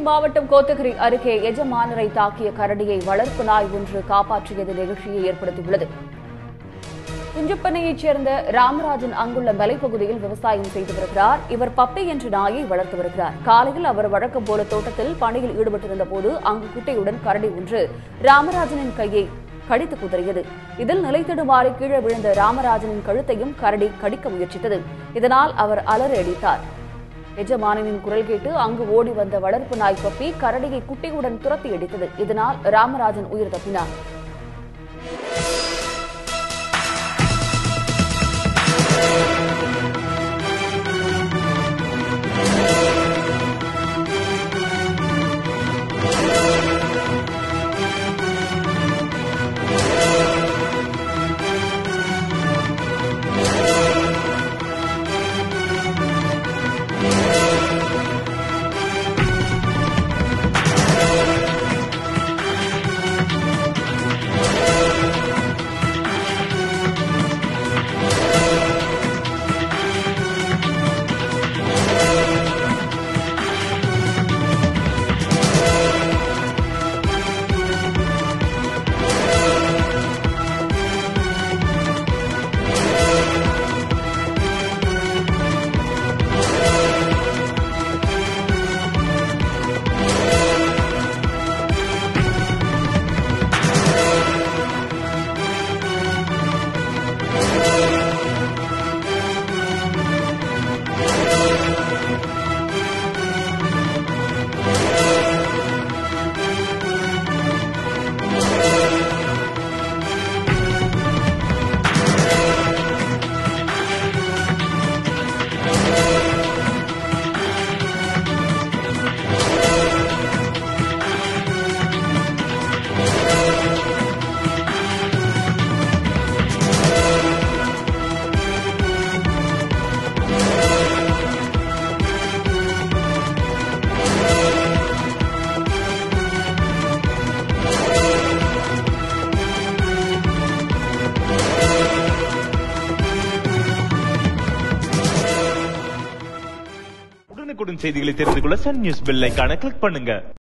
மாவட்டம் கோத்தகிரி அருகே எஜமானரை தாக்கிய கரடியை வளர்ப்பு நாய் ஒன்று காப்பாற்றியது நிகழ்ச்சியை ஏற்படுத்தியுள்ளது குஞ்சப்பனையைச் சேர்ந்த ராமராஜன் அங்குள்ள மலைப்பகுதியில் விவசாயம் செய்து வருகிறார் இவர் பப்பி என்ற நாயை வளர்த்து வருகிறார் காலையில் அவர் வழக்கம் போல தோட்டத்தில் பணியில் ஈடுபட்டிருந்த போது அங்கு குட்டையுடன் கரடி ஒன்று ராமராஜனின் கையை கடித்து குதறியது இதில் நிலைத்தடுமாறி கீழே விழுந்த ராமராஜனின் கழுத்தையும் கரடி கடிக்க முயற்சித்தது இதனால் அவர் அலறி அடித்தார் எஜமானனின் குரல் கேட்டு அங்கு ஓடி வந்த வளர்ப்பு நாய் பப்பி கரடியை குட்டியுடன் துரத்தி அடித்தது இதனால் ராமராஜன் உயிர் தப்பினார் உடனுக்குடன் செய்திகளை தெரிந்து கொள்ள சன் நியூஸ் பெல் ஐகானை கிளிக் பண்ணுங்க